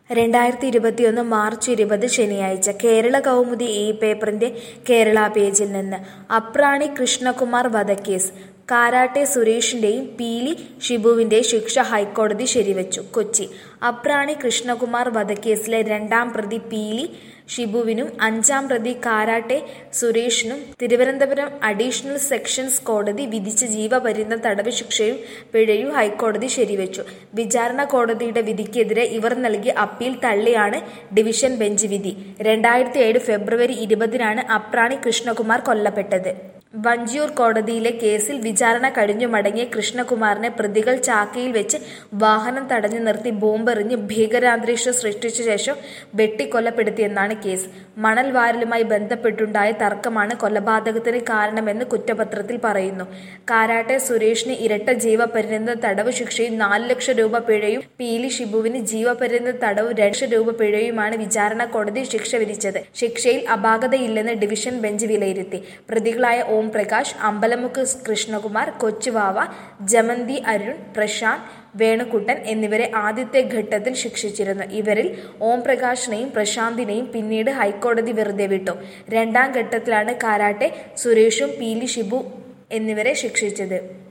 രണ്ടായിരത്തി ഇരുപത്തിയൊന്ന് മാർച്ച് ഇരുപത് ശനിയാഴ്ച കേരള കൗമുദി ഈ പേപ്പറിന്റെ കേരള പേജിൽ നിന്ന് അപ്രാണി കൃഷ്ണകുമാർ വധക്കേസ് കാരാട്ടെ സുരേഷിന്റെയും പീലി ഷിബുവിന്റെ ശിക്ഷ ഹൈക്കോടതി ശരിവച്ചു കൊച്ചി അപ്രാണി കൃഷ്ണകുമാർ വധക്കേസിലെ രണ്ടാം പ്രതി പീലി ഷിബുവിനും അഞ്ചാം പ്രതി കാരാട്ടെ സുരേഷിനും തിരുവനന്തപുരം അഡീഷണൽ സെഷൻസ് കോടതി വിധിച്ച ജീവപര്യന്തം തടവ് ശിക്ഷയും പിഴയും ഹൈക്കോടതി ശരിവച്ചു വിചാരണ കോടതിയുടെ വിധിക്കെതിരെ ഇവർ നൽകിയ അപ്പീൽ തള്ളിയാണ് ഡിവിഷൻ ബെഞ്ച് വിധി രണ്ടായിരത്തി ഏഴ് ഫെബ്രുവരി ഇരുപതിനാണ് അപ്രാണി കൃഷ്ണകുമാർ കൊല്ലപ്പെട്ടത് വഞ്ചിയൂർ കോടതിയിലെ കേസിൽ വിചാരണ കഴിഞ്ഞു മടങ്ങിയ കൃഷ്ണകുമാറിനെ പ്രതികൾ ചാക്കയിൽ വെച്ച് വാഹനം തടഞ്ഞു നിർത്തി ബോംബെറിഞ്ഞ് ഭീകരാന്തരീക്ഷം സൃഷ്ടിച്ച ശേഷം വെട്ടിക്കൊലപ്പെടുത്തിയെന്നാണ് കേസ് മണൽ വാരലുമായി ബന്ധപ്പെട്ടുണ്ടായ തർക്കമാണ് കൊലപാതകത്തിന് കാരണമെന്ന് കുറ്റപത്രത്തിൽ പറയുന്നു കാരാട്ടെ സുരേഷിന് ഇരട്ട ജീവപര്യന്ത തടവ് ശിക്ഷയും നാല് ലക്ഷം രൂപ പിഴയും പീലി ഷിബുവിന് ജീവപര്യന്ത തടവും രണ്ട് ലക്ഷം രൂപ പിഴയുമാണ് വിചാരണ കോടതി ശിക്ഷ വിധിച്ചത് ശിക്ഷയിൽ അപാകതയില്ലെന്ന് ഡിവിഷൻ ബെഞ്ച് വിലയിരുത്തി പ്രതികളായ ഓം പ്രകാശ് അമ്പലമുക്ക് കൃഷ്ണകുമാർ കൊച്ചുവാവ ജമന്തി അരുൺ പ്രശാന്ത് വേണുക്കുട്ടൻ എന്നിവരെ ആദ്യത്തെ ഘട്ടത്തിൽ ശിക്ഷിച്ചിരുന്നു ഇവരിൽ ഓം പ്രകാശിനെയും പ്രശാന്തിനെയും പിന്നീട് ഹൈക്കോടതി വെറുതെ വിട്ടു രണ്ടാം ഘട്ടത്തിലാണ് കാരാട്ടെ സുരേഷും പീലി ഷിബു എന്നിവരെ ശിക്ഷിച്ചത്